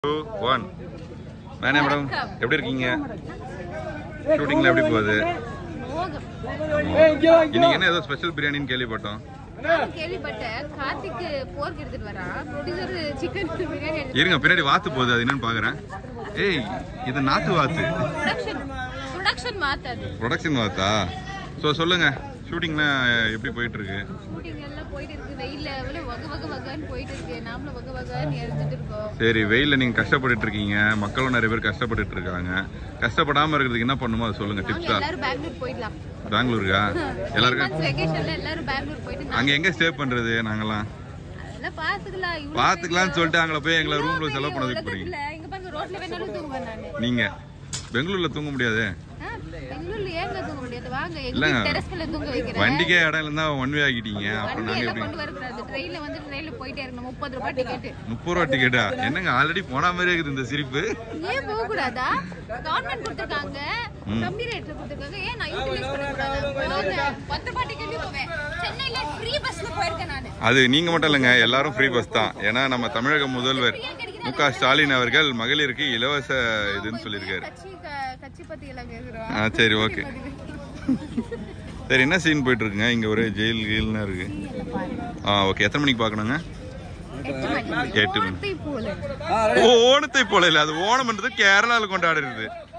Two one மேனே madam எப்படி இருக்கீங்க ஷூட்டிங்ல எப்படி போகுது மோகம் இன்னைக்கு என்ன ஏதோ ஸ்பெஷல் பிரியாணின்னு கேள்விப்பட்டோம் நான் கேள்விப்பட்டேன் கார்த்திக் போர்க் எடுத்துட்டு வரான் ப்ரொடியூசர் சிக்கன் பிரியாணி இருங்க பின்னாடி வாத்து போகுது அது என்னன்னு பாக்குறேன் ஏய் இது நாட்டு வாத்து ப்ரொடக்ஷன் ப்ரொடக்ஷன் மாத்தாது ப்ரொடக்ஷன் வாத்தா ஸோ சொல்லுங்க ஷூட்டிங்லாம் எப்படி போயிட்டு இருக்கு ஷூட்டிங் எல்லாம் போயிட்டு இருக்கு வெயில்ல அவ்வளவு வக வக வகன்னு போயிட்டு இருக்கு நாமளும் வக வகன்னு எழுந்துட்டு இருக்கோம் சரி வெயில்ல நீங்க கஷ்டப்பட்டுட்டு இருக்கீங்க மக்களும் நிறைய பேர் கஷ்டப்பட்டுட்டு இருக்காங்க கஷ்டப்படாம இருக்கிறதுக்கு என்ன பண்ணுமோ அதை சொல்லுங்க நாங்க டிப்ஸா எல்லாரும் பெங்களூர் போயிடலாம் பெங்களூருக்கா எல்லாருக்கும் வெக்கேஷன்ல எல்லாரும் பெங்களூர் போயிட்டு அங்க எங்க ஸ்டே பண்றது நாங்கெல்லாம் அதெல்லாம் பாத்துக்கலாம் இவ்வளவு பாத்துக்கலாம்னு சொல்லிட்டு அங்க போய் எங்களை பெரிய ரூம்ல செலவு பண்ணதுக்கு போறீங்க உலகத்துல இங்க பாருங்க ரோட்ல வேணாலும் தூங்குவேன் நானு நீங்க பெங்களூர்ல தூங்க முடியாது ஆ, பெங்களூர்ல ஏங்க தூங்க முடியாது வாங்க இல்லங்க. எங்க டெரஸ்ல தூங்க வைக்கிறேன் வண்டிக்கே இடம் இருந்தா ஒன் வே ஆகிட்டீங்க அப்ப வண்டி நாங்க எல்லாம் எப்படி கொண்டு வரக்கூடாது ட்ரெயின்ல வந்து ட்ரெயின்ல போயிட்டே இருக்கணும் முப்பது ரூபாய் டிக்கெட் முப்பது ரூபா டிக்கெட்டா என்னங்க ஆல்ரெடி போன மாதிரி இருக்குது இந்த சிரிப்பு ஏன் போக கூடாதா கவர்மெண்ட் கொடுத்துருக்காங்க கம்மி ரேட்ல கொடுத்துருக்காங்க ஏன் நான் யூட்டிலைஸ் பண்ண கூடாது பத்து ரூபாய் டிக்கெட் போவேன் சென்னையில ஃப்ரீ பஸ்ல போயிருக்கேன் நானு அது நீங்க மட்டும் இல்லைங்க எல்லாரும் ஃப்ரீ பஸ் தான் ஏன்னா நம்ம தமிழக முதல்வர் மு க ஸ்டாலின் அவர்கள் மகளிருக்கு இலவச இதுன்னு சொல்லியிருக்காரு கட்சி க- கட்சி பத்தி எல்லாம் கேக்குறோம் ஆ சரி ஓகே சரி என்ன சீன் போயிட்டு இருக்குங்க இங்க ஒரே ஜெயில் கீல்னா இருக்கு ஆ ஓகே எத்தனை மணிக்கு பார்க்கணுங்க எட்டு மணி எட்டு மணி ஓட்டை போல ஓ ஓணத்தை போல இல்ல அது ஓணம்ன்றது கேரளால கொண்டாடுறது